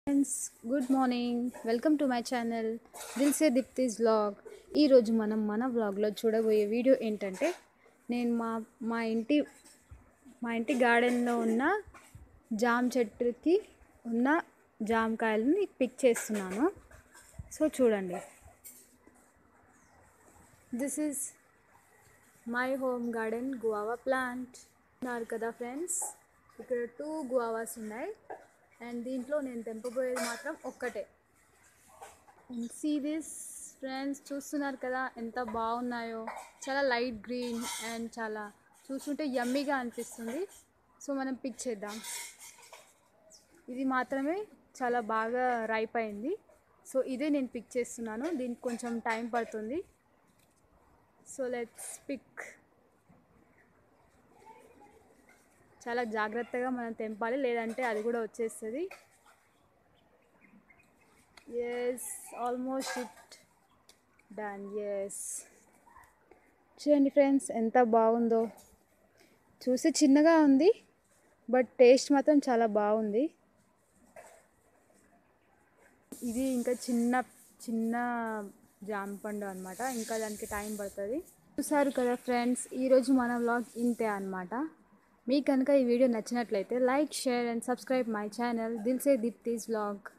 friends good morning welcome to my channel Dil Se Deepti's vlog ఈరోజు మనం మన వ్లాగ్లో చూడబోయే వీడియో ఏంటంటే నేను మా మా ఇంటి మా ఇంటి గార్డెన్లో ఉన్న జామ్ చెట్టుకి ఉన్న జామకాయలని పిక్ చేస్తున్నాను సో చూడండి this is my home garden guava plant ఉన్నారు కదా ఫ్రెండ్స్ ఇక్కడ టూ గువావాస్ ఉన్నాయి అండ్ దీంట్లో నేను తెంపబోయేది మాత్రం ఒక్కటే సీ దిస్ ఫ్రెండ్స్ చూస్తున్నారు కదా ఎంత బాగున్నాయో చాలా లైట్ గ్రీన్ అండ్ చాలా చూస్తుంటే యమ్మీగా అనిపిస్తుంది సో మనం పిక్ చేద్దాం ఇది మాత్రమే చాలా బాగా రైప్ అయింది సో ఇదే నేను పిక్ చేస్తున్నాను దీనికి కొంచెం టైం పడుతుంది సో లెట్స్ పిక్ చాలా జాగ్రత్తగా మనం తెంపాలి లేదంటే అది కూడా వచ్చేస్తుంది yes almost it done yes చూడండి ఫ్రెండ్స్ ఎంత బాగుందో చూసి చిన్నగా ఉంది బట్ టేస్ట్ మాత్రం చాలా బాగుంది ఇది ఇంకా చిన్న చిన్న జామ పండు అనమాట ఇంకా దానికి టైం పడుతుంది చూసారు కదా ఫ్రెండ్స్ ఈరోజు మన వ్లాగ్ ఇంతే అనమాట మీకు కనుక ఈ వీడియో నచ్చినట్లయితే like share and subscribe my channel Dil Se Deepti's vlog